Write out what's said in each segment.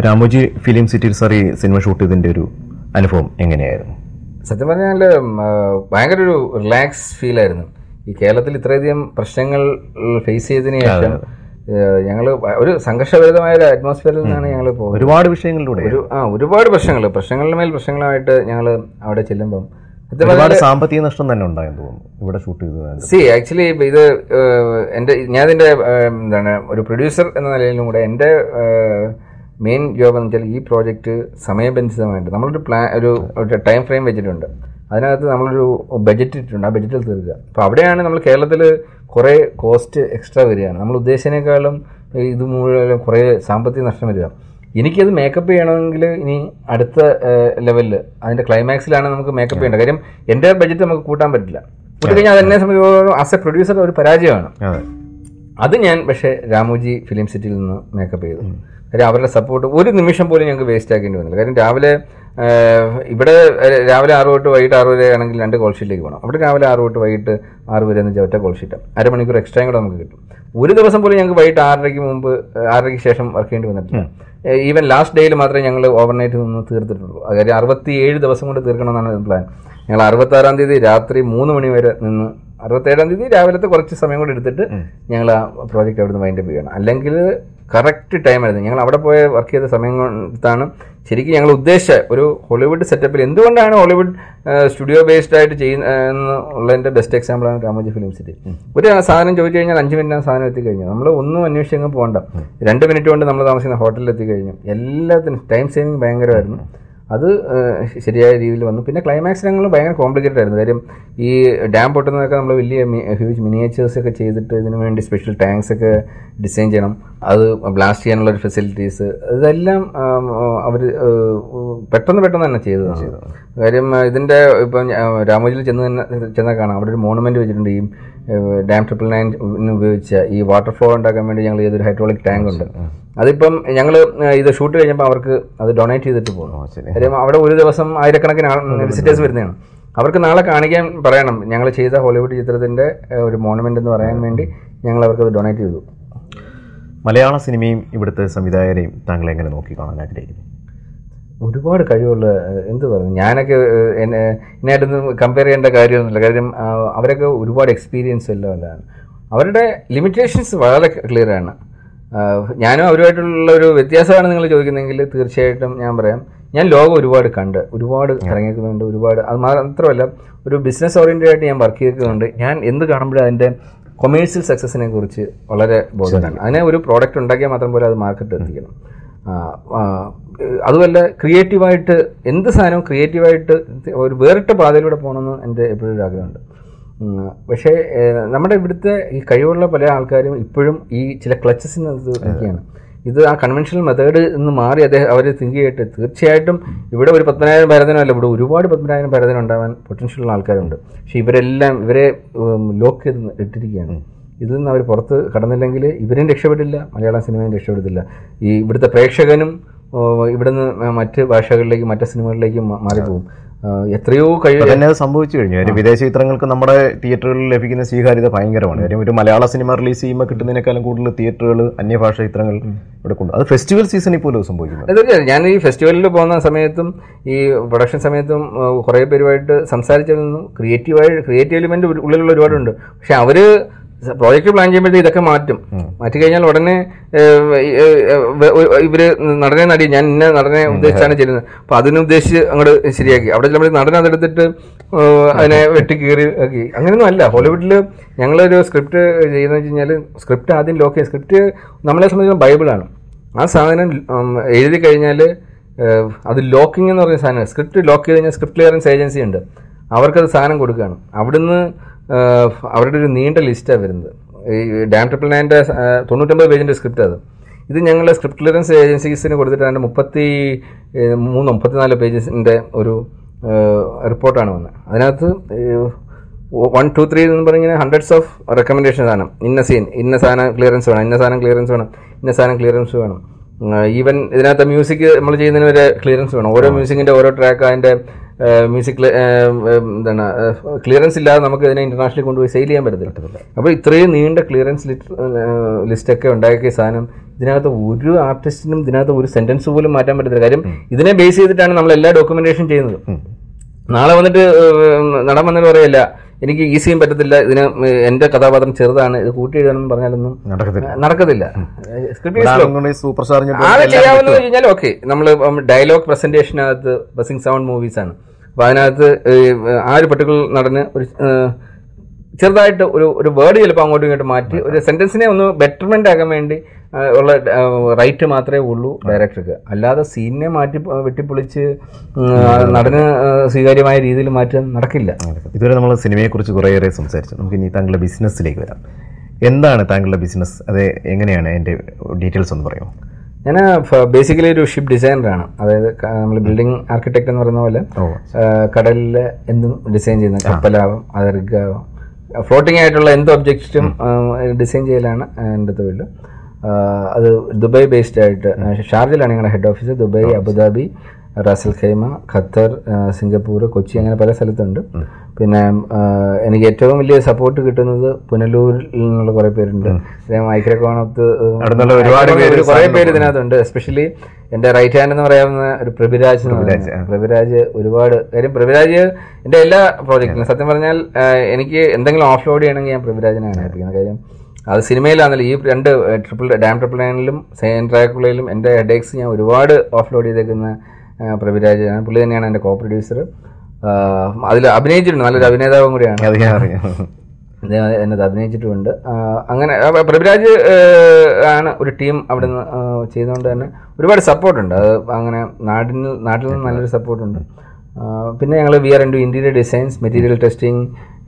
Ramoji film സിറ്റിയിൽ sir ഈ സിനിമ ഷൂട്ട് ചെയ്തതിന്റെ ഒരു അനുഭവം എങ്ങനെയായിരുന്നു സത്യം പറഞ്ഞാൽ ഭയങ്കര ഒരു റിലാക്സ് ഫീൽ ആയിരുന്നു ഈ കേരളത്തിൽ ഇത്രയധികം പ്രശ്നങ്ങൾ ഫേസ് ചെയ്തതിന് ശേഷം ഞങ്ങൾ ഒരു സംഘർഷഭരിതമായ ഒരു അറ്റ്മോസ്ഫിയറിൽ നിന്നാണ് ഞങ്ങൾ പോകുന്നത് ഒരുപാട് വിഷയങ്ങളിലൂടെ ഒരു ആ ഒരുപാട് പ്രശ്നങ്ങൾ പ്രശ്നങ്ങളുടെ മേൽ പ്രശ്നങ്ങളായിട്ട് ഞങ്ങൾ അവിടെ ചെല്ലുമ്പം സത്യം ഒരുപാട് സാമ്പത്തിക നഷ്ടം തന്നെ ഉണ്ടായെന്ന് തോന്നുന്നു ഇവിടെ ഷൂട്ട് ചെയ്തത് സി ആക്ച്വലി ഇത് ഏഹ്, എൻ്റെ ഞാൻ ഇതിൻ്റെ ഏഹ്, എന്താണ് ഒരു പ്രൊഡ്യൂസർ എന്ന നിലയിലും കൂടെ എൻ്റെ മെയിൻ ജോബ് എന്ന് വെച്ചാൽ ഈ പ്രോജക്റ്റ് സമയബന്ധിതമായിട്ട് നമ്മളൊരു പ്ലാൻ ഒരു ഒരു ടൈം ഫ്രെയിം വെച്ചിട്ടുണ്ട് അതിനകത്ത് നമ്മളൊരു ബഡ്ജറ്റ് ഇട്ടിട്ടുണ്ട് ആ ബഡ്ജറ്റിൽ തീർക്കുക അപ്പോൾ അവിടെയാണ് നമ്മൾ കേരളത്തിൽ കുറേ കോസ്റ്റ് എക്സ്ട്രാ വരികയാണ് നമ്മൾ ഉദ്ദേശിച്ചതിനേക്കാളും ഇത് മുഴുവൻ കുറേ സാമ്പത്തിക നഷ്ടം വരിക എനിക്കത് മേക്കപ്പ് ചെയ്യണമെങ്കിൽ ഇനി അടുത്ത ലെവലിൽ അതിൻ്റെ ക്ലൈമാക്സിലാണ് നമുക്ക് മേക്കപ്പ് ചെയ്യേണ്ടത് കാര്യം എൻ്റെ ബഡ്ജറ്റ് നമുക്ക് കൂട്ടാൻ പറ്റില്ല കൂട്ടിക്കഴിഞ്ഞാൽ അതെന്നെ സംബന്ധിച്ചോളം ആസ് എ പ്രൊഡ്യൂസർ ഒരു പരാജയമാണ് അതെ അത് ഞാൻ പക്ഷേ രാമോജി ഫിലിം സിറ്റിയിൽ നിന്ന് മേക്കപ്പ് ചെയ്തു കാര്യം അവരുടെ സപ്പോർട്ട് ഒരു നിമിഷം പോലും ഞങ്ങൾക്ക് വേസ്റ്റ് ആക്കേണ്ടി വന്നില്ല കാര്യം രാവിലെ ആഹ്, ഇവിടെ ഏഹ്, രാവിലെ ആറ് തൊട്ട് വൈകിട്ട് ആറ് വരെ ആണെങ്കിൽ രണ്ട് കോൾ ഷീറ്റിലേക്ക് പോകണം അവിടെ രാവിലെ ആറ് തൊട്ട് വൈകിട്ട് ആറ് വരെ എന്ന് വെച്ചാൽ ഒറ്റ കോൾ ഷീറ്റ് അരമണിക്കൂർ എക്സ്ട്രായും കൂടെ നമുക്ക് കിട്ടും ഒരു ദിവസം പോലും ഞങ്ങൾക്ക് വൈകിട്ട് ആറരയ്ക്ക് മുമ്പ് ഏഹ്, ആറരയ്ക്ക് ശേഷം വർക്ക് ചെയ്യേണ്ടി വന്നിട്ടില്ല ഈവൻ ലാസ്റ്റ് ഡേയിൽ മാത്രമേ ഞങ്ങൾ ഓവർനൈറ്റ് നിന്ന് തീർത്തിട്ടുള്ളൂ കാര്യം അറുപത്തി ഏഴ് ദിവസം കൊണ്ട് തീർക്കണമെന്നാണ് പ്ലാൻ ഞങ്ങൾ അറുപത്താറാം തീയതി രാത്രി മൂന്ന് മണി വരെ നിന്ന് അറുപത്തേഴാം തീയതി രാവിലത്തെ കുറച്ച് സമയം കൂടെ എടുത്തിട്ട് ഞങ്ങൾ ആ പ്രോജക്റ്റ് അവിടുന്ന് വൈൻഡപ്പ് ചെയ്യണം അല്ലെങ്കിൽ കറക്റ്റ് ടൈമായിരുന്നു ഞങ്ങൾ അവിടെ പോയ വർക്ക് ചെയ്ത സമയം കൊണ്ടാണ് ശരിക്കും ഞങ്ങൾ ഉദ്ദേശിച്ച ഒരു ഹോളിവുഡ് സെറ്റപ്പിൽ എന്തുകൊണ്ടാണ് ഹോളിവുഡ് സ്റ്റുഡിയോ ബേസ്ഡ് ആയിട്ട് ചെയ്യുന്ന ഉള്ളതിൻ്റെ ബെസ്റ്റ് എക്സാമ്പിളാണ് രാമോജി ഫിലിം സിറ്റി ഒരു സാധനം ചോദിച്ചു കഴിഞ്ഞാൽ അഞ്ച് മിനിറ്റ് ആ സാധനം എത്തിക്കഴിഞ്ഞു നമ്മൾ ഒന്നും അന്വേഷിച്ചങ്ങ് പോകണ്ട രണ്ട് മിനിറ്റ് കൊണ്ട് നമ്മൾ താമസിക്കുന്ന ഹോട്ടലിൽ എത്തിക്കഴിഞ്ഞു എല്ലാത്തിനും ടൈം സേവിങ് ഭയങ്കരമായിരുന്നു അത് ഏഹ്, ശരിയായ രീതിയിൽ വന്നു പിന്നെ ക്ലൈമാക്സ് ഞങ്ങൾ ഭയങ്കര കോംപ്ലിക്കേറ്റഡ് ആയിരുന്നു കാര്യം ഈ ഡാം പൊട്ടുന്നതൊക്കെ നമ്മൾ വലിയ ഹ്യൂജ് മിനിയേച്ചേഴ്സ് ഒക്കെ ചെയ്തിട്ട് ഇതിനു വേണ്ടി സ്പെഷ്യൽ ടാങ്ക്സ് ഒക്കെ ഡിസൈൻ ചെയ്യണം അത് ബ്ലാസ്റ്റ് ചെയ്യാനുള്ള ഒരു ഫെസിലിറ്റീസ് ഇതെല്ലാം അവർ പെട്ടെന്ന് പെട്ടെന്ന് തന്നെ ചെയ്തതാണ് കാര്യം ആ, ഇതിന്റെ ഇപ്പം ഞാ- രാമോജിയിൽ ചെന്ന് തന്നെ ചെന്നാൽ കാണാം അവിടെ ഒരു മോണമെന്റ് വെച്ചിട്ടുണ്ട് ഈ ഏഹ്, ഡാം ട്രിപ്പിൾ നയൻ ഉപയോഗിച്ച ഈ വാട്ടർ ഫ്ലോ ഉണ്ടാക്കാൻ വേണ്ടി ഞങ്ങൾ ചെയ്തൊരു ഹൈഡ്രോളിക് ടാങ്ക് ഉണ്ട് അതിപ്പം ഞങ്ങൾ ഇത് ഷൂട്ട് കഴിഞ്ഞപ്പോൾ അവർക്ക് അത് ഡൊണേറ്റ് ചെയ്തിട്ട് പോകുന്നു ശരി. കാര്യം അവിടെ ഒരു ദിവസം ആയിരക്കണക്കിന് വിസിറ്റേഴ്സ് വരുന്നതാണ് അവർക്ക് നാളെ കാണിക്കാൻ പറയണം ഞങ്ങൾ ചെയ്ത ഹോളിവുഡ് ചിത്രത്തിന്റെ ഏഹ്, ഒരു മോണമെന്റ് എന്ന് പറയാൻ വേണ്ടി ഞങ്ങൾ അവർക്ക് അത് ഡൊണേറ്റ് ചെയ്തു മലയാള സിനിമയും ഇവിടുത്തെ സംവിധായകരെയും താങ്കൾ എങ്ങനെ നോക്കി കാണാൻ ആഗ്രഹിക്കുന്നു ഒരുപാട് കഴിവുള്ള ഏഹ്, എന്ത് പറയുന്നു ഞാനൊക്കെ ഏഹ്, എന്നെ എന്നെയായിട്ടൊന്നും കമ്പയർ ചെയ്യേണ്ട കാര്യമൊന്നുമില്ല കാര്യം ആ, അവരൊക്കെ ഒരുപാട് എക്സ്പീരിയൻസ് എല്ലാം ഉള്ളതാണ് അവരുടെ ലിമിറ്റേഷൻസ് വളരെ ക്ലിയർ ആണ് ആ, ഞാനും അവരുമായിട്ടുള്ള ഒരു വ്യത്യാസമാണ് നിങ്ങൾ ചോദിക്കുന്നതെങ്കിൽ തീർച്ചയായിട്ടും ഞാൻ പറയാം ഞാൻ ലോകം ഒരുപാട് കണ്ട് ഒരുപാട് ഇറങ്ങിക്കുന്നുണ്ട് ഒരുപാട് അത് മാത്രമല്ല ഒരു ബിസിനസ് ഓറിയൻറ്റഡ് ആയിട്ട് ഞാൻ വർക്ക് ചെയ്തിട്ടുണ്ട് ഞാൻ എന്ത് കാണുമ്പോഴും അതിൻ്റെ കൊമേഴ്സ്യൽ സക്സസിനെ കുറിച്ച് വളരെ ബോധമാണ് അതിനെ ഒരു പ്രോഡക്റ്റ് ഉണ്ടാക്കിയാൽ മാത്രം പോലെ അത് മാർക്കറ്റ് എത്തിക്കണം ആ, ആ, ഏഹ് അതുമല്ല ക്രിയേറ്റീവായിട്ട് എന്ത് സാധനവും ക്രിയേറ്റീവായിട്ട് ഒരു വേറിട്ട പാതയിലൂടെ പോകണമെന്ന് എൻ്റെ എപ്പോഴും ഒരു ആഗ്രഹമുണ്ട് ഉം, പക്ഷേ ഏഹ് നമ്മുടെ ഇവിടുത്തെ ഈ കഴിവുള്ള പല ആൾക്കാരും ഇപ്പോഴും ഈ ചില ക്ലച്ചസിന് നിൽക്കുകയാണ് ഇത് ആ കൺവെൻഷണൽ മെത്തേഡ് നിന്ന് മാറി അദ്ദേഹം അവർ തിങ്ക് ചെയ്തിട്ട് തീർച്ചയായിട്ടും ഇവിടെ ഒരു പത്മനായിരം ഭരതനമല്ല ഇവിടെ ഒരുപാട് പത്മനായിരം ഭരതനം ഉണ്ടാവാൻ പൊട്ടൻഷ്യൽ ഉള്ള ആൾക്കാരുണ്ട് പക്ഷെ ഇവരെല്ലാം ഇവരെ ലോക്ക് ചെയ്ത് ഇട്ടിരിക്കുകയാണ് ഇതിൽ നിന്ന് അവർ പുറത്ത് കടന്നില്ലെങ്കിൽ ഇവരും രക്ഷപ്പെടില്ല മലയാളം സിനിമയും രക്ഷപ്പെടത്തില്ല ഈ ഇവിടുത്തെ പ്രേക്ഷകനും ഓ, ഇവിടുന്ന് മറ്റ് ഭാഷകളിലേക്കും മറ്റ് സിനിമകളിലേക്കും മാ- മാറിപ്പോകും ആ, എത്രയോ കഴിവ് ഇപ്പൊ തന്നെ അത് സംഭവിച്ചു കഴിഞ്ഞു കാര്യം വിദേശ ചിത്രങ്ങൾക്ക് നമ്മുടെ തിയേറ്ററുകളിൽ ലഭിക്കുന്ന സ്വീകാര്യത ഭയങ്കരമാണ് കാര്യം ഒരു മലയാള സിനിമ റിലീസ് ചെയ്യുമ്പോൾ കിട്ടുന്നതിനേക്കാളും കൂടുതൽ തിയേറ്ററുകൾ അന്യഭാഷ ചിത്രങ്ങൾ ഇവിടെ കൊണ്ട് അത് ഫെസ്റ്റിവൽ സീസണിൽ പോലും അത് സംഭവിക്കുന്നത് തീർച്ചയായും ഞാൻ ഈ ഫെസ്റ്റിവലിൽ പോകുന്ന സമയത്തും ഈ പ്രൊഡക്ഷൻ സമയത്തും ആ, കുറേ പേരുമായിട്ട് സംസാരിച്ചതൊന്നും ക്രിയേറ്റീവായി ക്രിയേറ്റീവ് എലിമെന്റ് ഉള്ളിലുള്ള ഒരുപാടുണ്ട് പക്ഷെ അവര് പ്രോജക്റ്റ് പ്ലാൻ ചെയ്യുമ്പോഴത്തേക്ക് ഇതൊക്കെ മാറ്റും മാറ്റി കഴിഞ്ഞാൽ ഉടനെ ഏഹ്, ഏഹ്, ഏഹ്, ഇവര് നടനെ നടി ഞാൻ ഇന്ന നടനെ ഉദ്ദേശിച്ചാണ് ചെയ്യുന്നത് അപ്പൊ അതിനുദ്ദേശിച്ച് അങ്ങോട്ട് ശരിയാക്കി അവിടെ നമ്മൾ നടനെ അതെടുത്തിട്ട് ഏഹ്, അതിനെ വെട്ടി കീറി ആക്കി അങ്ങനെയൊന്നും അല്ല ഹോളിവുഡിൽ ഞങ്ങളൊരു സ്ക്രിപ്റ്റ് ചെയ്യുന്നത് വെച്ച് കഴിഞ്ഞാൽ സ്ക്രിപ്റ്റ് ആദ്യം ലോക്ക് ചെയ്യും സ്ക്രിപ്റ്റ് നമ്മളെ സംബന്ധിച്ച് ബൈബിളാണ് ആ സാധനം ഉം, എഴുതി കഴിഞ്ഞാൽ അത് ലോക്കിംഗ് എന്ന് പറയുന്ന സാധനം സ്ക്രിപ്റ്റ് ലോക്ക് ചെയ്ത് കഴിഞ്ഞാൽ സ്ക്രിപ്റ്റ് ക്ലിയറൻസ് ഏജൻസി ഉണ്ട് അവർക്കത് സാധനം കൊടുക്കുകയാണ് അവിടുന്ന് ഏഹ്, അവരുടെ ഒരു നീണ്ട ലിസ്റ്റാണ് വരുന്നത് ഈ ഡാം ട്രിപ്പിൾ നയൻ്റെ തൊണ്ണൂറ്റൊമ്പത് പേജിൻ്റെ സ്ക്രിപ്റ്റ് അത് ഇത് ഞങ്ങൾ സ്ക്രിപ്റ്റ് ക്ലിയറൻസ് ഏജൻസീസിന് കൊടുത്തിട്ട് അതിൻ്റെ മുപ്പത്തി ഏഹ്, മൂന്ന് മുപ്പത്തിനാല് പേജസിൻ്റെ ഒരു റിപ്പോർട്ടാണ് വന്നത് അതിനകത്ത് വൺ ടു ത്രീ എന്ന് പറഞ്ഞാൽ ഹൺഡ്രഡ്സ് ഓഫ് റെക്കമെൻഡേഷൻസ് ആണ് ഇന്ന സീൻ ഇന്ന സാധനം ക്ലിയറൻസ് വേണം ഇന്ന സാധനം ക്ലിയറൻസ് വേണം ഇന്ന സാധനം ക്ലിയറൻസ് വേണം ഈവൻ ഇതിനകത്ത് മ്യൂസിക് നമ്മൾ ചെയ്യുന്നതിന് വരെ ക്ലിയറൻസ് വേണം ഓരോ മ്യൂസിക്കിൻ്റെ ഓരോ ട്രാക്ക് അതിൻ്റെ മ്യൂസിക് എന്താണ് ക്ലിയറൻസ് ഇല്ലാതെ നമുക്ക് ഇതിനെ ഇന്റർനാഷണലി കൊണ്ടുപോയി സെയിൽ ചെയ്യാൻ പറ്റത്തില്ല അപ്പോൾ ഇത്രയും നീണ്ട ക്ലിയറൻസ് ലിസ്റ്റൊക്കെ ഉണ്ടാക്കിയ സാധനം ഇതിനകത്ത് ഒരു ആർട്ടിസ്റ്റിനും ഇതിനകത്ത് ഒരു സെന്റൻസ് പോലും മാറ്റാൻ പറ്റത്തില്ല കാര്യം ഇതിനെ ബേസ് ചെയ്തിട്ടാണ് നമ്മൾ എല്ലാ ഡോക്യുമെന്റേഷൻ ചെയ്യുന്നത് നാളെ വന്നിട്ട് ഏഹ്, നടൻ വന്നിട്ട് പറയല്ല എനിക്ക് ഈ സീൻ പറ്റത്തില്ല ഇതിന് എന്റെ കഥാപാത്രം ചെറുതാണ് ഇത് കൂട്ടി എഴുതണമെന്ന് പറഞ്ഞാലൊന്നും നടക്കത്തില്ല നടക്കത്തില്ല സ്ക്രിപ്റ്റ് സൂപ്പർ സ്റ്റാർ ആകെ ചെയ്യാവുന്നത് വെച്ച് കഴിഞ്ഞാൽ ഓക്കെ നമ്മൾ ഡയലോഗ് പ്രസന്റേഷനകത്ത് ബസിംഗ് സൗണ്ട് മൂവീസ് ആണ് അപ്പൊ അതിനകത്ത് ഏഹ്, ആ ഒരു പർട്ടിക്കുലർ നടന് ഒരു ഏഹ്, ചെറുതായിട്ട് ഒരു ഒരു വേർഡ് ചിലപ്പോൾ അങ്ങോട്ടും ഇങ്ങോട്ടും മാറ്റി ഒരു സെന്റൻസിനെ ഒന്ന് ബെറ്റർമെന്റ് ആക്കാൻ വേണ്ടി ആ, ഉള്ള റൈറ്റ് മാത്രമേ ഉള്ളൂ ഡയറക്ടർക്ക് അല്ലാതെ സീനിനെ മാറ്റി പ- വെട്ടിപ്പൊളിച്ച് ഉം, ആ നടന് ആ, സ്വീകാര്യമായ രീതിയിൽ മാറ്റാൻ നടക്കില്ല ഇതുവരെ നമ്മൾ സിനിമയെക്കുറിച്ച് കുറേയേറെ സംസാരിച്ചു നമുക്ക് ഇനി താങ്കളുടെ ബിസിനസ്സിലേക്ക് വരാം എന്താണ് താങ്കളുടെ ബിസിനസ് അത് എങ്ങനെയാണ് അതിന്റെ ഡീറ്റെയിൽസ് ഒന്ന് പറയുമോ ഞാൻ ബേസിക്കലി ഒരു ഷിപ്പ് ഡിസൈനറാണ് അതായത് നമ്മൾ ബിൽഡിംഗ് ആർക്കിടെക്ട് എന്ന് പറയുന്ന പോലെ ഓ കടലിൽ എന്തും ഡിസൈൻ ചെയ്യുന്ന കപ്പലാവാം അതിർഗാവാം ഫ്ലോട്ടിംഗ് ആയിട്ടുള്ള എന്ത് ഒബ്ജക്റ്റും ഡിസൈൻ ചെയ്യലാണ് എൻ്റെ തൊഴിൽ ആ, അത് ദുബായ് ബേസ്ഡ് ആയിട്ട് ആ, ഷാർജയിലാണ് ഞങ്ങളുടെ head office Dubai Abu Dhabi Ras Al Khaimah Qatar ആ, സിംഗപ്പൂർ കൊച്ചി അങ്ങനെ പല സ്ഥലത്തുണ്ട് പിന്നെ ആ, എനിക്ക് ഏറ്റവും വലിയ സപ്പോർട്ട് കിട്ടുന്നത് പുനലൂരിൽ നിന്നുള്ള കുറേ പേരുണ്ട് പിന്നെ മൈക്രോകോണത്ത് അവിടുന്നുള്ള ഒരുപാട് പേര് കുറേ പേര് ഇതിനകത്തുണ്ട് എസ്പെഷ്യലി എന്റെ റൈറ്റ് ഹാൻഡ് എന്ന് പറയാവുന്ന ഒരു പ്രഭിരാജ് എന്ന് പറയുന്നത്. പ്രഭിരാജ് ഒരുപാട് കാര്യം പ്രഭിരാജ് എന്റെ എല്ലാ പ്രോജക്റ്റിലും സത്യം പറഞ്ഞാൽ ആ, എനിക്ക് എന്തെങ്കിലും ഓഫ് ലോഡ് ചെയ്യണമെങ്കിൽ ഞാൻ പ്രഭിരാജിനാണ് ഏൽപ്പിക്കുന്നത് കാര്യം അത് സിനിമയിലാണല്ലോ ഈ രണ്ട് ട്രിപ്പിൾ ഡാം ട്രിപ്പിൾ നയനിലും സെയിൻ ട്രാക്കുളയിലും എൻ്റെ ഹെഡേക്സ് ഞാൻ ഒരുപാട് ഓഫ് ലോഡ് ചെയ്തേക്കുന്ന ആ, പ്രഭിരാജ് ആണ് പുള്ളി തന്നെയാണ് എൻ്റെ കോ പ്രൊഡ്യൂസർ അതിൽ അഭിനയിച്ചിട്ടുണ്ട് നല്ലൊരു അഭിനേതാവും കൂടിയാണ് അത് ഞാൻ അറിയാം അദ്ദേഹം എന്നത് അഭിനയിച്ചിട്ടുമുണ്ട് ആ, അങ്ങനെ ആ, പ്രഭുരാജ് ആ, ആണ് ഒരു ടീം അവിടെ നിന്ന് ആ, ചെയ്യുന്നതുകൊണ്ട് തന്നെ ഒരുപാട് സപ്പോർട്ടുണ്ട് അത് അങ്ങനെ നാട്ടിൽ നാട്ടിൽ നിന്ന് നല്ലൊരു സപ്പോർട്ടുണ്ട് പിന്നെ ഞങ്ങൾ we are into interior designs material testing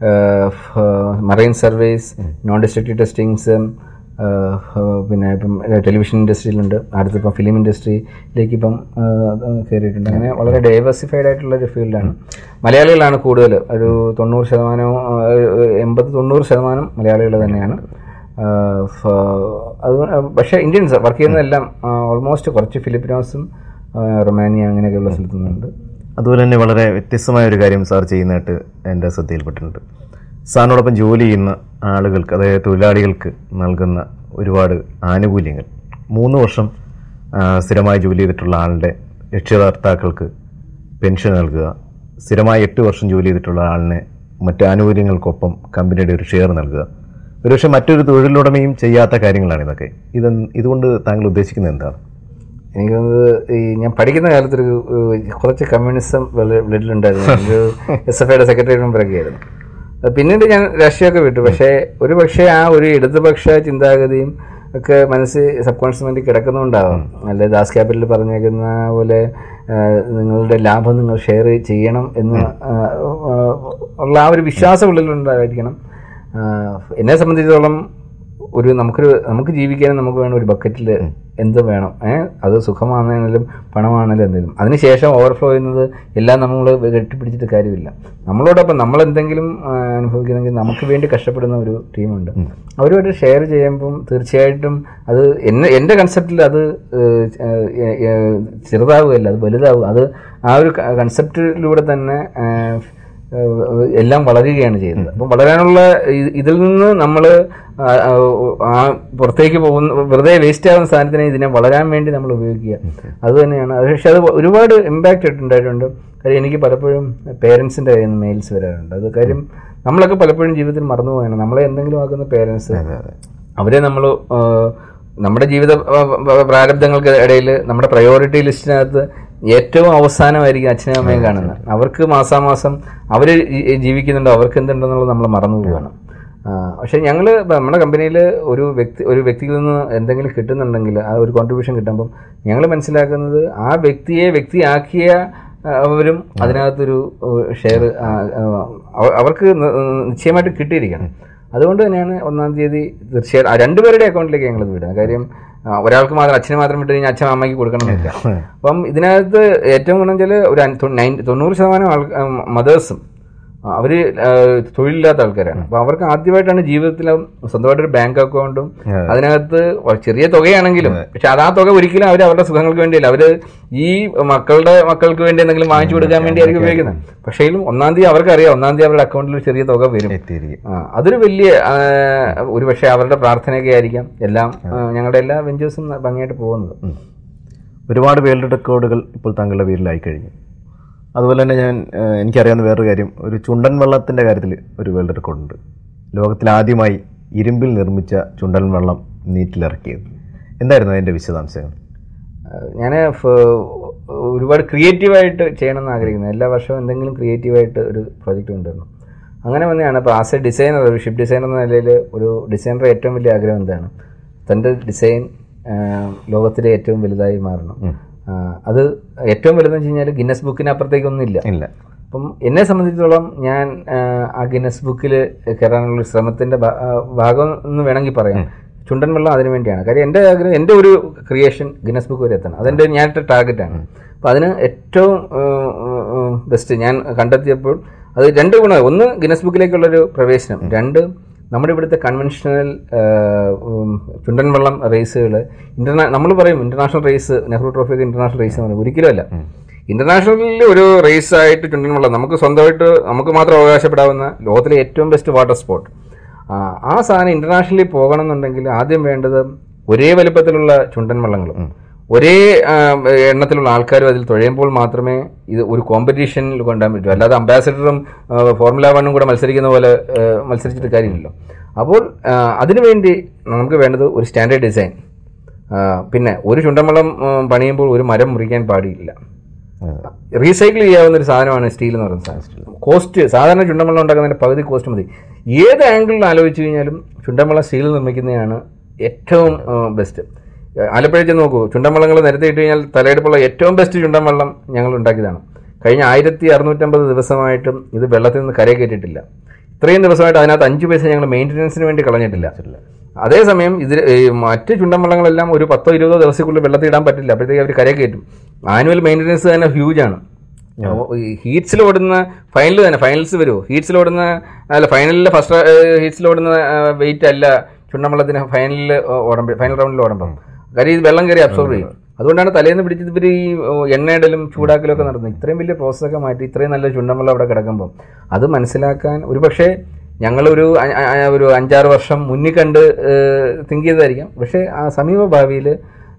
marine service non destructive testings പിന്നെ ഇപ്പം ടെലിവിഷൻ ഇൻഡസ്ട്രിയിലുണ്ട് അടുത്തിപ്പം ഫിലിം ഇൻഡസ്ട്രിയിലേക്ക് ഇപ്പം ആ, ആ, കയറിയിട്ടുണ്ട് അങ്ങനെ വളരെ ഡൈവേഴ്സിഫൈഡ് ആയിട്ടുള്ള ഒരു ഫീൽഡാണ് മലയാളികളാണ് കൂടുതൽ ഒരു തൊണ്ണൂറ് ശതമാനം ആ, എൺപത് തൊണ്ണൂറ് ശതമാനം മലയാളികൾ തന്നെയാണ് ആ, ഫ- അത് പക്ഷേ ഇന്ത്യൻസ് വർക്ക് ചെയ്യുന്നതെല്ലാം ഓൾമോസ്റ്റ് കുറച്ച് ഫിലിപ്പിനോസും ആ, റൊമാനിയ അങ്ങനെയൊക്കെയുള്ള സ്ഥലത്തു നിന്നുണ്ട് അതുപോലെ തന്നെ വളരെ വ്യത്യസ്തമായ ഒരു കാര്യം സാർ ചെയ്യുന്നതായിട്ട് എൻ്റെ ശ്രദ്ധയിൽപ്പെട്ടിട്ടുണ്ട് സാറിനോടൊപ്പം ജോലി ചെയ്യുന്ന ആളുകൾക്ക് അതായത് തൊഴിലാളികൾക്ക് നൽകുന്ന ഒരുപാട് ആനുകൂല്യങ്ങൾ മൂന്ന് വർഷം ആ, സ്ഥിരമായി ജോലി ചെയ്തിട്ടുള്ള ആളുടെ രക്ഷിതാർത്ഥാക്കൾക്ക് പെൻഷൻ നൽകുക സ്ഥിരമായി എട്ട് വർഷം ജോലി ചെയ്തിട്ടുള്ള ആളിനെ മറ്റ് ആനുകൂല്യങ്ങൾക്കൊപ്പം കമ്പനിയുടെ ഒരു ഷെയർ നൽകുക ഒരുപക്ഷെ മറ്റൊരു തൊഴിലുടമയും ചെയ്യാത്ത കാര്യങ്ങളാണ് ഇതൊക്കെ ഇത് ഇതുകൊണ്ട് താങ്കൾ ഉദ്ദേശിക്കുന്നത് എന്താണ് എനിക്ക് തോന്നുന്നത് ഈ ഞാൻ പഠിക്കുന്ന കാലത്തൊരു ഏഹ്, കുറച്ച് കമ്മ്യൂണിസം ബ്ലഡിലുണ്ടായിരുന്നു ഒരു എസ് എഫ് ഐയുടെ സെക്രട്ടറി മെമ്പറൊക്കെ ആയിരുന്നു അത് പിന്നീട് ഞാൻ രാഷ്ട്രീയമൊക്കെ വിട്ടു പക്ഷേ ഒരു പക്ഷേ ആ ഒരു ഇടതുപക്ഷ ചിന്താഗതിയും ഒക്കെ മനസ്സ് സബ് കോൺഷ്യസ് മൈൻഡിൽ കിടക്കുന്നുണ്ടാവാം അല്ലെ ദാസ് ക്യാപിറ്റൽ പറഞ്ഞേക്കുന്ന പോലെ ഏഹ്, നിങ്ങളുടെ ലാഭം നിങ്ങൾ ഷെയർ ചെയ്യണം എന്ന് ആഹ്, ആഹ്, ഉള്ള ആ ഒരു വിശ്വാസം ഉള്ളിലുണ്ടായിരിക്കണം ആഹ്, എന്നെ സംബന്ധിച്ചിടത്തോളം ഒരു നമുക്കൊരു നമുക്ക് ജീവിക്കാൻ നമുക്ക് വേണം ഒരു ബക്കറ്റിൽ എന്ത് വേണം ഏഹ് അത് സുഖമാണെങ്കിലും പണമാണെങ്കിലും എന്തെങ്കിലും അതിനുശേഷം ഓവർഫ്ലോ ചെയ്യുന്നത് എല്ലാം നമ്മൾ കെട്ടിപ്പിടിച്ചിട്ട് കാര്യമില്ല നമ്മളോടൊപ്പം നമ്മൾ എന്തെങ്കിലും ആ, അനുഭവിക്കുന്നെങ്കിൽ നമുക്ക് വേണ്ടി കഷ്ടപ്പെടുന്ന ഒരു ടീമുണ്ട് അവരുമായിട്ട് ഷെയർ ചെയ്യുമ്പം തീർച്ചയായിട്ടും അത് എന്നെ എൻ്റെ കൺസെപ്റ്റിൽ അത് ഏഹ്, ഏഹ്, ഏഹ്, ചെറുതാവുകയല്ല അത് വലുതാവുക അത് ആ ഒരു കൺസെപ്റ്റിലൂടെ തന്നെ ഏഹ്, ഏഹ് എല്ലാം വളരുകയാണ് ചെയ്യുന്നത് അപ്പം വളരാനുള്ള ഇ- ഇതിൽ നിന്ന് നമ്മൾ ആ പുറത്തേക്ക് പോകുന്ന വെറുതെ വേസ്റ്റ് ആവുന്ന സാധനത്തിനെ ഇതിനെ വളരാൻ വേണ്ടി നമ്മൾ ഉപയോഗിക്കുക അത് തന്നെയാണ് അത് പക്ഷെ അത് ഒരുപാട് ഇമ്പാക്റ്റ് ഉണ്ടായിട്ടുണ്ട് കാര്യം എനിക്ക് പലപ്പോഴും പേരൻസിൻ്റെ കയ്യിൽ നിന്ന് മെയിൽസ് വരാറുണ്ട് അത് കാര്യം നമ്മളൊക്കെ പലപ്പോഴും ജീവിതത്തിൽ മറന്നു പോവുകയാണ് നമ്മളെ എന്തെങ്കിലും ആക്കുന്ന പേരൻസ് അവരെ നമ്മൾ നമ്മുടെ ജീവിത ആ, ആ, പ്രാരബ്ധങ്ങൾക്ക് ഇടയിൽ നമ്മുടെ പ്രയോറിറ്റി ലിസ്റ്റിനകത്ത് ഏറ്റവും അവസാനമായിരിക്കും അച്ഛനും അമ്മയും കാണുന്നത് അവർക്ക് മാസാമാസം അവർ ജീവിക്കുന്നുണ്ടോ അവർക്ക് എന്തുണ്ടെന്നുള്ളത് നമ്മൾ മറന്നു പോവുകയാണ് ആ, പക്ഷേ ഞങ്ങൾ നമ്മുടെ കമ്പനിയിൽ ഒരു വ്യക്തി ഒരു വ്യക്തിയിൽ നിന്ന് എന്തെങ്കിലും കിട്ടുന്നുണ്ടെങ്കിൽ ആ ഒരു കോൺട്രിബ്യൂഷൻ കിട്ടുമ്പം ഞങ്ങൾ മനസ്സിലാക്കുന്നത് ആ വ്യക്തിയെ വ്യക്തിയാക്കിയ ആ, അവരും അതിനകത്തൊരു ഷെയർ അവർക്ക് നി- നിശ്ചയമായിട്ട് കിട്ടിയിരിക്കണം അതുകൊണ്ട് തന്നെയാണ് ഒന്നാം തീയതി തീർച്ചയായിട്ടും ആ രണ്ടുപേരുടെ അക്കൗണ്ടിലേക്ക് ഞങ്ങൾ വിടുന്നത് കാര്യം ആ, ഒരാൾക്ക് മാത്രം അച്ഛന് മാത്രം വിട്ട് കഴിഞ്ഞാൽ അച്ഛൻ അമ്മയ്ക്ക് കൊടുക്കണമെന്നില്ല അപ്പം ഇതിനകത്ത് ഏറ്റവും ഗുണം വെച്ചാൽ ഒരു അൻ- തൊ- നയൻ- തൊണ്ണൂറ് ശതമാനം ആൾ മദേഴ്സും ആ, അവര് ആ, തൊഴിലില്ലാത്ത ആൾക്കാരാണ് അപ്പൊ അവർക്ക് ആദ്യമായിട്ടാണ് ജീവിതത്തിൽ സ്വന്തമായിട്ടൊരു ബാങ്ക് അക്കൗണ്ടും അതെ. അതിനകത്ത് വ- ചെറിയ തുകയാണെങ്കിലും പക്ഷെ അത് ആ തുക ഒരിക്കലും അവർ അവരുടെ സുഖങ്ങൾക്ക് വേണ്ടിയല്ല അവര് ഈ മക്കളുടെ മക്കൾക്ക് വേണ്ടി എന്തെങ്കിലും വാങ്ങിച്ചു കൊടുക്കാൻ വേണ്ടി ആയിരിക്കും ഉപയോഗിക്കുന്നത് പക്ഷേ ഒന്നാം തീയതി അവർക്ക് അറിയാം ഒന്നാം തീയതി അവരുടെ അക്കൗണ്ടിൽ ഒരു ചെറിയ തുക വരും എത്തിയിരിക്കും ആ, അതൊരു വലിയ ആ, ഒരു പക്ഷേ അവരുടെ പ്രാർത്ഥനയൊക്കെ ആയിരിക്കാം എല്ലാം ആ, ഞങ്ങളുടെ എല്ലാ വെഞ്ചേഴ്സും ഭംഗിയായിട്ട് പോകുന്നത് ഒരുപാട് വേൾഡ് റെക്കോർഡുകൾ ഇപ്പോൾ താങ്കളുടെ പേരിലായി കഴിഞ്ഞു അതുപോലെ തന്നെ ഞാൻ ഏഹ്, എനിക്കറിയാവുന്ന വേറൊരു കാര്യം ഒരു ചുണ്ടൻ വള്ളത്തിൻ്റെ കാര്യത്തിൽ ഒരു വേൾഡ് റെക്കോർഡുണ്ട് ലോകത്തിൽ ആദ്യമായി ഇരുമ്പിൽ നിർമ്മിച്ച ചുണ്ടൻ വള്ളം നീറ്റിലിറക്കിയത് എന്തായിരുന്നു അതിൻ്റെ വിശദാംശങ്ങൾ ഞാൻ ഒരുപാട് ക്രിയേറ്റീവായിട്ട് ചെയ്യണമെന്ന് ആഗ്രഹിക്കുന്നത് എല്ലാ വർഷവും എന്തെങ്കിലും ക്രിയേറ്റീവായിട്ട് ഒരു പ്രോജക്റ്റ് കൊണ്ടുവരണം അങ്ങനെ വന്നെയാണ് ഇപ്പോൾ ആസ് എ ഡിസൈനർ ഒരു ഷിപ്പ് ഡിസൈനർ എന്ന നിലയിൽ ഒരു ഡിസൈനറുടെ ഏറ്റവും വലിയ ആഗ്രഹം എന്താണ് തൻ്റെ ഡിസൈൻ ലോകത്തിലെ ഏറ്റവും വലുതായി മാറണം ആ, അത് ഏറ്റവും വലുതെന്ന് വെച്ച് കഴിഞ്ഞാൽ ഗിന്നസ് ബുക്കിന് അപ്പുറത്തേക്കൊന്നും ഇല്ല ഇല്ല അപ്പം എന്നെ സംബന്ധിച്ചിടത്തോളം ഞാൻ ആ, ആ ഗിന്നസ് ബുക്കിൽ കയറാനുള്ള ഒരു ശ്രമത്തിൻ്റെ ഭാ- ആ, ഭാഗം എന്ന് വേണമെങ്കിൽ പറയാം ചുണ്ടൻ വെള്ളം അതിനു വേണ്ടിയാണ് കാര്യം എൻ്റെ ആഗ്രഹം എൻ്റെ ഒരു ക്രിയേഷൻ ഗിന്നസ് ബുക്ക് വരെ എത്തണം അതെൻ്റെ ഞാനൊരു ടാർഗറ്റാണ് അപ്പോൾ അതിന് ഏറ്റവും ബെസ്റ്റ് ഞാൻ കണ്ടെത്തിയപ്പോൾ അത് രണ്ട് ഗുണം ഒന്ന് ഗിന്നസ് ബുക്കിലേക്കുള്ളൊരു പ്രവേശനം രണ്ട് നമ്മുടെ ഇവിടുത്തെ കൺവെൻഷണൽ ചുണ്ടൻ വെള്ളം റേസുകൾ ഇന്റർനാ നമ്മൾ പറയും ഇന്റർനാഷണൽ റേസ് നെഹ്റു ട്രോഫിയൊക്കെ ഇന്റർനാഷണൽ റേസ് എന്ന് പറയും ഒരിക്കലും അല്ല ഇന്റർനാഷണലിൽ ഒരു റേസ് ആയിട്ട് ചുണ്ടൻ വെള്ളം നമുക്ക് സ്വന്തമായിട്ട് നമുക്ക് മാത്രം അവകാശപ്പെടാവുന്ന ലോകത്തിലെ ഏറ്റവും ബെസ്റ്റ് വാട്ടർ സ്പോർട്ട് ആ സാധനം ഇന്റർനാഷണലി പോകണം എന്നുണ്ടെങ്കിൽ ആദ്യം വേണ്ടത് ഒരേ വലുപ്പത്തിലുള്ള ചുണ്ടൻ വള്ളങ്ങളും ഒരേ ആ, എണ്ണത്തിലുള്ള ആൾക്കാരും അതിൽ തുഴയുമ്പോൾ മാത്രമേ ഇത് ഒരു കോമ്പറ്റീഷനിൽ കൊണ്ടുപോകാൻ പറ്റൂ അല്ലാതെ അംബാസഡറും ഫോർമുല വണ്ണും കൂടെ മത്സരിക്കുന്ന പോലെ ആ, മത്സരിച്ചിട്ട് കാര്യമില്ലല്ലോ അപ്പോൾ ആ, അതിനുവേണ്ടി നമുക്ക് വേണ്ടത് ഒരു സ്റ്റാൻഡേർഡ് ഡിസൈൻ പിന്നെ ഒരു ചുണ്ടൻവള്ളം ഉം, പണിയുമ്പോൾ ഒരു മരം മുറിക്കാൻ പാടില്ല റീസൈക്കിൾ ചെയ്യാവുന്ന ഒരു സാധനമാണ് സ്റ്റീൽ എന്ന് പറയുന്ന സാധനം കോസ്റ്റ് സാധാരണ ചുണ്ടൻവള്ളം ഉണ്ടാക്കുന്നതിന്റെ പകുതി കോസ്റ്റ് മതി ഏത് ആംഗിളിൽ ആലോചിച്ച് കഴിഞ്ഞാലും ചുണ്ടൻവള്ളം സ്റ്റീൽ നിർമ്മിക്കുന്നതാണ് ഏറ്റവും ബെസ്റ്റ് ആലപ്പുഴ ചെന്ന് നോക്കൂ ചുണ്ടൻവള്ളങ്ങൾ നിരത്തിയിട്ട് കഴിഞ്ഞാൽ തലയെടുപ്പുള്ള ഏറ്റവും ബെസ്റ്റ് ചുണ്ടൻവള്ളം ഞങ്ങൾ ഉണ്ടാക്കിയതാണ് കഴിഞ്ഞ ആയിരത്തി അറുന്നൂറ്റമ്പത് ദിവസമായിട്ടും ഇത് വെള്ളത്തിൽ നിന്ന് കരയെ കയറ്റിയിട്ടില്ല ഇത്രയും ദിവസമായിട്ട് അതിനകത്ത് അഞ്ച് പൈസ ഞങ്ങൾ മെയിൻ്റനൻസിന് വേണ്ടി കളഞ്ഞിട്ടില്ല അതേസമയം ഇതിൽ ഈ മറ്റ് ചുണ്ടൻവള്ളങ്ങളെല്ലാം ഒരു പത്തോ ഇരുപതോ ദിവസത്തിനുള്ളിൽ വെള്ളത്തിൽ ഇടാൻ പറ്റില്ല അപ്പോഴത്തേക്ക് അവർ കരയെ കയറ്റും ആനുവൽ മെയിൻ്റനൻസ് തന്നെ ഹ്യൂജ് ആണ് ഹീറ്റ്സിൽ ഓടുന്ന ഫൈനൽ തന്നെ ഫൈനൽസ് വരുമോ ഹീറ്റ്സിൽ ഓടുന്ന അല്ല ഫൈനലിൽ ഫസ്റ്റ് ഹീറ്റ്സിൽ ഓടുന്ന വെയിറ്റ് അല്ല ചുണ്ടൻവള്ളത്തിന് ഫൈനലിൽ ഓടുമ്പോൾ ഫൈനൽ റൗണ്ടിൽ ഓടുമ്പോൾ കാര്യം ഇത് വെള്ളം കയറി അബ്സോർവ് ചെയ്യും അതുകൊണ്ടാണ് തലേന്ന് പിടിച്ചത് ഇവർ ഈ ഓ, എണ്ണയിടലും ചൂടാക്കലും ഒക്കെ നടന്നത് ഇത്രയും വലിയ പ്രോസസ്സൊക്കെ മാറ്റി ഇത്രയും നല്ല ചുണ്ടൻവെള്ളം അവിടെ കിടക്കുമ്പോൾ അത് മനസ്സിലാക്കാൻ ഒരു പക്ഷേ ഞങ്ങളൊരു അ- അ- അ- ഒരു അഞ്ചാറ് വർഷം മുന്നിൽ കണ്ട് തിങ്ക് ചെയ്തതായിരിക്കാം പക്ഷേ ആ സമീപ ഭാവിയിൽ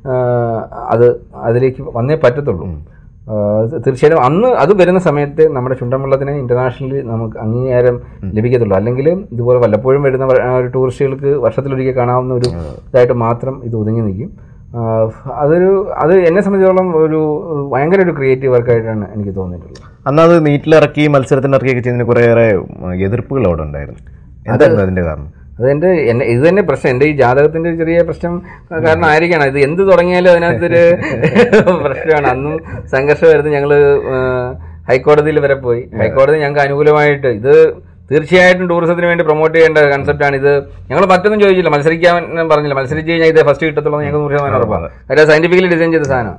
അത് അതിലേക്ക് വന്നേ പറ്റത്തുള്ളൂ ആ, അത് തീർച്ചയായും അന്ന് അത് വരുന്ന സമയത്ത് നമ്മുടെ ചുണ്ടൻവെള്ളത്തിന് ഇന്റർനാഷണലി നമുക്ക് അംഗീകാരം ലഭിക്കത്തുള്ളൂ അല്ലെങ്കിൽ ഇതുപോലെ വല്ലപ്പോഴും വരുന്ന വ- ആ, ഒരു ടൂറിസ്റ്റുകൾക്ക് വർഷത്തിലൊരിക്കൽ കാണാവുന്ന ഒരു ഇതായിട്ട് മാത്രം ഇത് ഒതുങ്ങി നിൽക്കും ആ, അതൊരു അത് എന്നെ സംബന്ധിച്ചിടത്തോളം ഒരു ഭയങ്കര ഒരു ക്രിയേറ്റീവ് വർക്കായിട്ടാണ് എനിക്ക് തോന്നിയിട്ടുള്ളത് അന്ന് അത് നീറ്റിലിറക്കി മത്സരത്തിന് ഇറക്കിയൊക്കെ ചെയ്യുന്നതിന് കുറേയേറെ ഉം, എതിർപ്പുകൾ അവിടെ ഉണ്ടായിരുന്നു എന്തായിരുന്നു അതിന്റെ കാരണം അതെന്റെ എന്നെ ഇത് തന്നെ പ്രശ്നം എന്റെ ഈ ജാതകത്തിന്റെ ഒരു ചെറിയ പ്രശ്നം കാരണം ആയിരിക്കണം ഇത് എന്ത് തുടങ്ങിയാലും അതിനകത്തൊരു പ്രശ്നമാണ് അന്നും സംഘർഷമായിരുന്നു ഞങ്ങള് ഹൈക്കോടതിയിൽ വരെ പോയി ഹൈക്കോടതി ഞങ്ങൾക്ക് അനുകൂലമായിട്ട് ഇത് തീർച്ചയായിട്ടും ടൂറിസത്തിന് വേണ്ടി പ്രൊമോട്ട് ചെയ്യേണ്ട കൺസെപ്റ്റാണ് ഇത് ഞങ്ങൾ മറ്റൊന്നും ചോദിച്ചില്ല മത്സരിക്കാൻ പറഞ്ഞില്ല മത്സരിച്ച് കഴിഞ്ഞാൽ ഇത് ഫസ്റ്റ് കിട്ടത്തുള്ളൂ എന്ന് ഞങ്ങൾക്ക് നൂറ് ശതമാനം ഉറപ്പാണ് കാര്യം സയന്റിഫിക്കലി ഡിസൈൻ ചെയ്ത സാധനം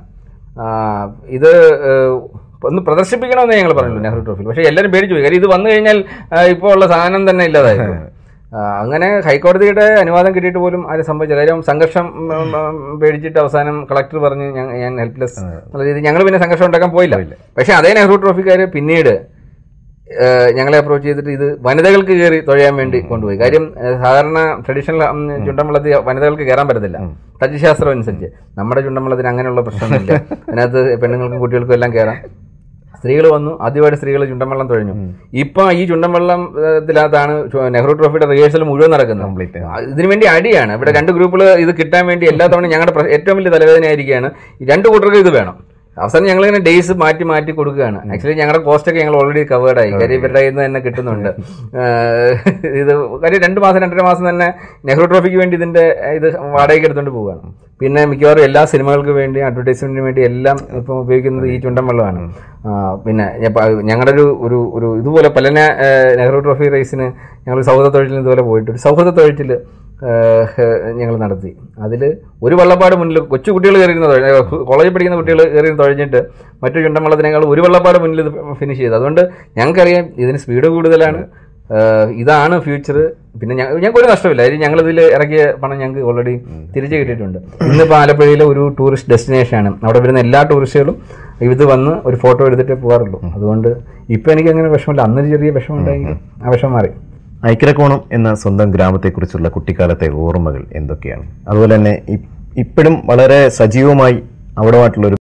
ഇത് ഏഹ്, ഒന്ന് പ്രദർശിപ്പിക്കണമെന്ന് ഞങ്ങൾ പറഞ്ഞില്ല നെഹ്റു ട്രോഫിയിൽ പക്ഷേ എല്ലാവരും പേടിച്ചു പോയി കാര്യം ഇത് വന്നു കഴിഞ്ഞാൽ ആ, ഇപ്പോൾ ഉള്ള സാധനം തന്നെ ഇല്ലാതായിരുന്നു ആ, അങ്ങനെ ഹൈക്കോടതിയുടെ അനുവാദം കിട്ടിയിട്ട് പോലും ആരും സംഭവിച്ചില്ല കാര്യം സംഘർഷം ഉം, ഉം, പേടിച്ചിട്ട് അവസാനം കളക്ടർ പറഞ്ഞ് ഞാൻ- ഞാൻ ഹെൽപ്ലെസ് എന്നുള്ള രീതിയിൽ ഞങ്ങൾ പിന്നെ സംഘർഷം ഉണ്ടാക്കാൻ പോയില്ല പക്ഷേ അതേ നെഹ്റു ട്രോഫിക്കാർ പിന്നീട് ഏഹ്, ഞങ്ങളെ അപ്രോച്ച് ചെയ്തിട്ട് ഇത് വനിതകൾക്ക് കയറി തുഴയാൻ വേണ്ടി കൊണ്ടുപോയി കാര്യം ഏഹ്, സാധാരണ ട്രഡീഷണൽ ചുണ്ടൻവള്ളത്തിൽ വനിതകൾക്ക് കയറാൻ പറ്റത്തില്ല തച്ചുശാസ്ത്രം അനുസരിച്ച് നമ്മുടെ ചുണ്ടൻവള്ളത്തിന് അങ്ങനെയുള്ള പ്രശ്നമൊന്നുമില്ല അതിനകത്ത് പെണ്ണുങ്ങൾക്കും കുട്ടികൾക്കും എല്ലാം കയറാം സ്ത്രീകൾ വന്നു ആദ്യമായിട്ട് സ്ത്രീകൾ ചുണ്ടൻവള്ളം തുഴഞ്ഞു ഇപ്പൊ ഈ ചുണ്ടൻവള്ളത്തിനകത്താണ് ചു- നെഹ്റു ട്രോഫിയുടെ റിഹേഴ്സൽ മുഴുവൻ നടക്കുന്നത് കംപ്ലീറ്റ് ആ, ഇതിനു വേണ്ടി അടിയാണ് ഇവിടെ രണ്ട് ഗ്രൂപ്പുകൾ ഇത് കിട്ടാൻ വേണ്ടി എല്ലാ തവണ ഞങ്ങളുടെ പ്ര- ഏറ്റവും വലിയ തലവേദനയായിരിക്കുകയാണ് ഈ രണ്ട് കൂട്ടർക്ക് ഇത് വേണം അവസാനം ഞങ്ങൾ ഇങ്ങനെ ഡേയ്സ് മാറ്റി മാറ്റി കൊടുക്കുകയാണ് ആക്ച്വലി ഞങ്ങളുടെ കോസ്റ്റ് ഒക്കെ ഞങ്ങൾ ഓൾറെഡി കവേർഡ് ആയി കാര്യം ഇവരുടെ കയ്യിൽ നിന്ന് തന്നെ കിട്ടുന്നുണ്ട് ഏഹ് ഇത് കാര്യം രണ്ട് മാസം രണ്ടര മാസം തന്നെ നെഹ്റു ട്രോഫിക്ക് വേണ്ടി ഇതിന്റെ ഇത് വാടകയ്ക്ക് എടുത്തുകൊണ്ട് പോവുകയാണ് പിന്നെ മിക്കവാറും എല്ലാ സിനിമകൾക്ക് വേണ്ടി അഡ്വർടൈസ്മെന്റിന് വേണ്ടി എല്ലാം ഇപ്പം ഉപയോഗിക്കുന്നത് ഈ ചുണ്ടൻ വെള്ളമാണ് ആ, പിന്നെ ഞങ്ങളുടെ ഒരു ഒരു ഒരു ഇതുപോലെ പല നെഹ്റു ട്രോഫി റേസിന് ഞങ്ങൾ സൗഹൃദ തൊഴിലിന് ഇതുപോലെ പോയിട്ട് ഒരു സൗഹൃദ തൊഴിൽ ഞങ്ങൾ നടത്തി അതിൽ ഒരു വള്ളപ്പാട് മുന്നിൽ കൊച്ചു കുട്ടികൾ കയറിയിരുന്ന കോളേജിൽ പഠിക്കുന്ന കുട്ടികൾ കയറി തുഴഞ്ഞിട്ട് മറ്റു ചുണ്ടൻവള്ളത്തിനേക്കാൾ ഒരു വള്ളപ്പാട് മുന്നിൽ ഇത് ഫിനിഷ് ചെയ്തു അതുകൊണ്ട് ഞങ്ങൾക്കറിയാം ഇതിന് സ്പീഡ് കൂടുതലാണ് ഏഹ് ഇതാണ് ഫ്യൂച്ചർ പിന്നെ ഞ- ഞങ്ങൾക്ക് ഒരു നഷ്ടമില്ല അതിന് ഞങ്ങളിതിൽ ഇറക്കിയ പണം ഞങ്ങൾക്ക് ഓൾറെഡി തിരിച്ചു കിട്ടിയിട്ടുണ്ട് ഇന്നിപ്പോൾ ആലപ്പുഴയിലെ ഒരു ടൂറിസ്റ്റ് ഡെസ്റ്റിനേഷനാണ് അവിടെ വരുന്ന എല്ലാ ടൂറിസ്റ്റുകളും ഇത് വന്ന് ഒരു ഫോട്ടോ എടുത്തിട്ടേ പോകാറുള്ളൂ അതുകൊണ്ട് ഇപ്പം എനിക്ക് അങ്ങനെ വിഷമമില്ല അന്നൊരു ചെറിയ വിഷമം ഉണ്ടായെങ്കിലും ആ വിഷമം മാറി ഐക്യരക്കോണം എന്ന സ്വന്തം ഗ്രാമത്തെക്കുറിച്ചുള്ള കുട്ടിക്കാലത്തെ ഓർമ്മകൾ എന്തൊക്കെയാണ് അതുപോലെ തന്നെ ഇ- ഇപ്പോഴും വളരെ സജീവമായി അവിടമായിട്ടുള്ള ഒരു